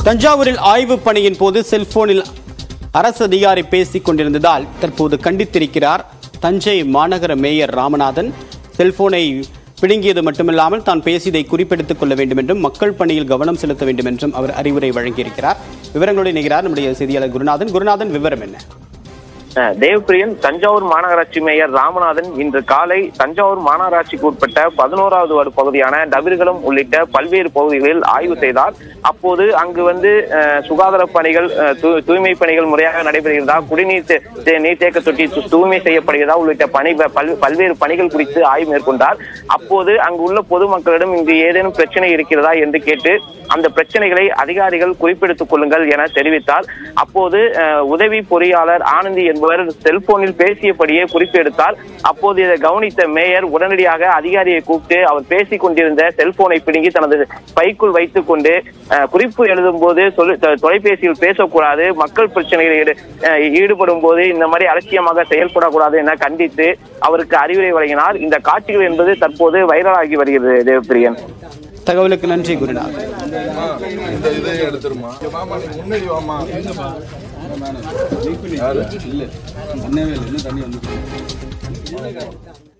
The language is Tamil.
தஞ்சாவூரில் ஆய்வு பணியின் போது செல்போனில் அரசு அதிகாரி பேசிக் கொண்டிருந்ததால் தற்போது கண்டித்திருக்கிறார் தஞ்சை மாநகர மேயர் ராமநாதன் செல்போனை பிடுங்கியது மட்டுமில்லாமல் தான் பேசியதை குறிப்பெடுத்துக் கொள்ள வேண்டும் என்றும் மக்கள் பணியில் கவனம் செலுத்த வேண்டும் என்றும் அவர் அறிவுரை வழங்கியிருக்கிறார் விவரங்களோடு இணைகிறார் நம்முடைய செய்தியாளர் குருநாதன் குருநாதன் விவரம் என்ன அஹ் தேவப்பிரியன் தஞ்சாவூர் மாநகராட்சி மேயர் ராமநாதன் இன்று காலை தஞ்சாவூர் மாநகராட்சிக்கு உட்பட்ட பதினோராவது வார்டு பகுதியான டபிர்களும் உள்ளிட்ட பல்வேறு பகுதிகளில் ஆய்வு செய்தார் அப்போது அங்கு வந்து அஹ், சுகாதார பணிகள் அஹ், தூ- தூய்மை பணிகள் முறையாக நடைபெறுகிறதா குடிநீர் தே- தே- நீர்த்தேக்க தொட்டி து- தூய்மை செய்யப்படுகிறதா உள்ளிட்ட பணி பல்- பல்வேறு பணிகள் குறித்து ஆய்வு மேற்கொண்டார் அப்போது அங்கு உள்ள பொதுமக்களிடம் இங்கு ஏதேனும் பிரச்சனை இருக்கிறதா என்று கேட்டு அந்த பிரச்சனைகளை அதிகாரிகள் குறிப்பெடுத்துக் கொள்ளுங்கள் என தெரிவித்தார் அப்போது அஹ், உதவி பொறியாளர் ஆனந்தி என்பவர் செல்போனில் பேசியபடியே குறிப்பு எடுத்தார் அப்போது இதை கவனித்த மேயர் உடனடியாக அதிகாரியை கூப்பிட்டு அவர் பேசிக் கொண்டிருந்த செல்போனை பிடுங்கி தனது பைக்குள் வைத்துக் கொண்டு அஹ், குறிப்பு எழுதும் போது சொல்லு- தொ- தொலைபேசியில் பேசக்கூடாது மக்கள் பிரச்சனைகளில் ஈடு- அஹ், ஈடுபடும் போது இந்த மாதிரி அலட்சியமாக செயல்படக்கூடாது என கண்டித்து அவருக்கு அறிவுரை வழங்கினார் இந்த காட்சிகள் என்பது தற்போது வைரலாகி வருகிறது தேவப்பிரியன் தகவலுக்கு நன்றி குருநாதன் இந்த இதை எடுத்துருமா மாமா நீ முன்னாடி வாமா யாரு?